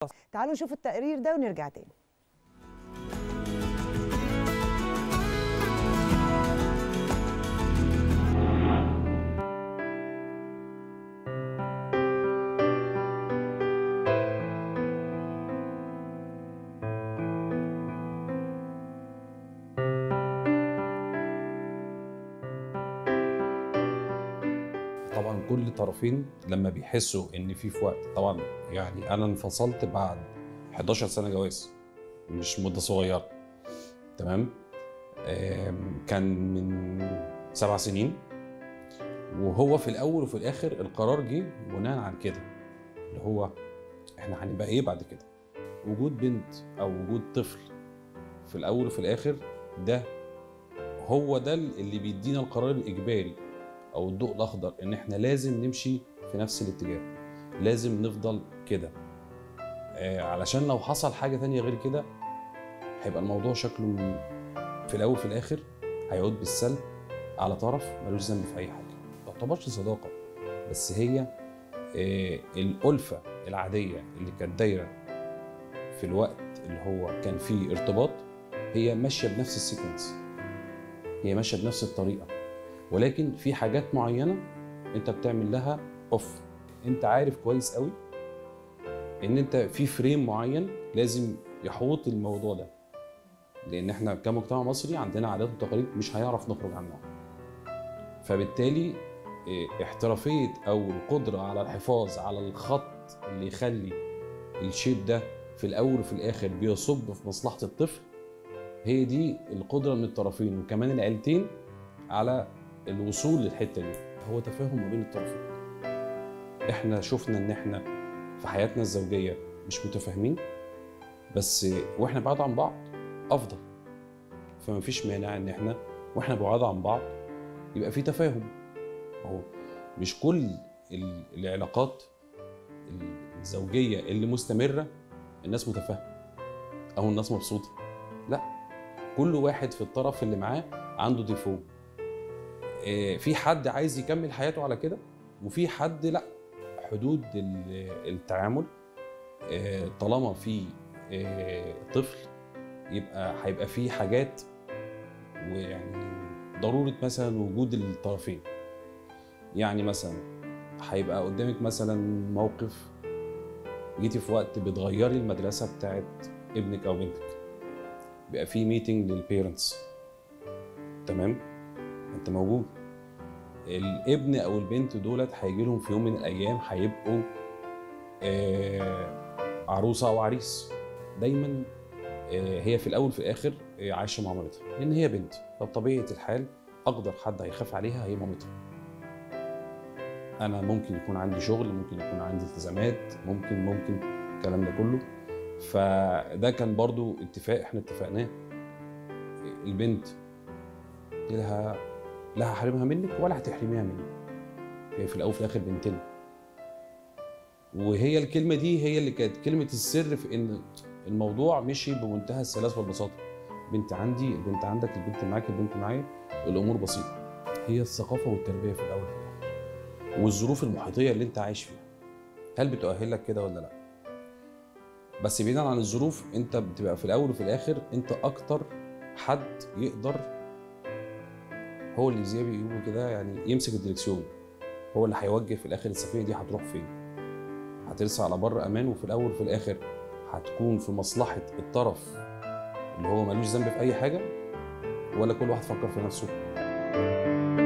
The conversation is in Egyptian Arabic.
تعالوا نشوف التقرير ده ونرجع تاني طبعا كل طرفين لما بيحسوا ان في في وقت طبعا يعني انا انفصلت بعد 11 سنه جواز مش مده صغيره تمام آم، كان من سبع سنين وهو في الاول وفي الاخر القرار جه بناء عن كده اللي هو احنا هنبقى ايه بعد كده وجود بنت او وجود طفل في الاول وفي الاخر ده هو ده اللي بيدينا القرار الاجباري او الضوء الاخضر ان احنا لازم نمشي في نفس الاتجاه لازم نفضل كده آه علشان لو حصل حاجه تانية غير كده هيبقى الموضوع شكله م- في الاول في الاخر هيعود بالسلب على طرف ملوش ذنب في اي حاجه ما تعتبرش صداقه بس هي آه الالفه العاديه اللي كانت دايره في الوقت اللي هو كان فيه ارتباط هي ماشيه بنفس السيكونس هي ماشيه بنفس الطريقه ولكن في حاجات معينه انت بتعمل لها اوف انت عارف كويس قوي ان انت في فريم معين لازم يحوط الموضوع ده لان احنا كمجتمع مصري عندنا عادات وتقاليد مش هيعرف نخرج عنها فبالتالي اه، احترافيه او القدره على الحفاظ على الخط اللي يخلي الشيب ده في الاول وفي الاخر بيصب في مصلحه الطفل هي دي القدره من الطرفين وكمان العيلتين على الوصول للحته دي هو تفاهم ما بين الطرفين احنا شفنا ان احنا في حياتنا الزوجيه مش متفاهمين بس واحنا بعاد عن بعض افضل فما فيش مانع ان احنا واحنا بعاد عن بعض يبقى في تفاهم هو مش كل ال- العلاقات الزوجيه اللي مستمره الناس متفاهمه او الناس مبسوطه لا كل واحد في الطرف اللي معاه عنده ديفو آه، في حد عايز يكمل حياته على كده وفي حد لا حدود ال- التعامل آه، طالما في آه، طفل يبقى هيبقى في حاجات ويعني ضروره مثلا وجود الطرفين يعني مثلا هيبقى قدامك مثلا موقف جيتي في وقت بتغيري المدرسه بتاعت ابنك او بنتك بيبقى في ميتنج للبيرنتس تمام انت موجود الابن او البنت دولت هيجي لهم في يوم من الايام هيبقوا آه، عروسه او عريس دايما آه، هي في الاول في الاخر آه، عايشه مع مامتها لان هي بنت فبطبيعه الحال اقدر حد هيخاف عليها هي مامتها انا ممكن يكون عندي شغل ممكن يكون عندي التزامات ممكن ممكن الكلام ده كله فده كان برضو اتفاق احنا اتفقناه البنت لها لا هحرمها منك ولا هتحرميها مني هي في الاول وفي الاخر بنتنا وهي الكلمه دي هي اللي كانت كلمه السر في ان الموضوع مشي بمنتهى السلاسه والبساطه بنت عندي البنت عندك البنت معاك البنت معايا الامور بسيطه هي الثقافه والتربيه في الاول وفي الاخر والظروف المحيطيه اللي انت عايش فيها هل بتؤهلك كده ولا لا بس بعيدا عن الظروف انت بتبقى في الاول وفي الاخر انت اكتر حد يقدر هو اللي زي ما بيقولوا كده يعني يمسك الدركسيون هو اللي هيوجه في الاخر السفينه دي هتروح فين هترسى على بر امان وفي الاول وفي الاخر هتكون في مصلحه الطرف اللي هو ملوش ذنب في اي حاجه ولا كل واحد فكر في نفسه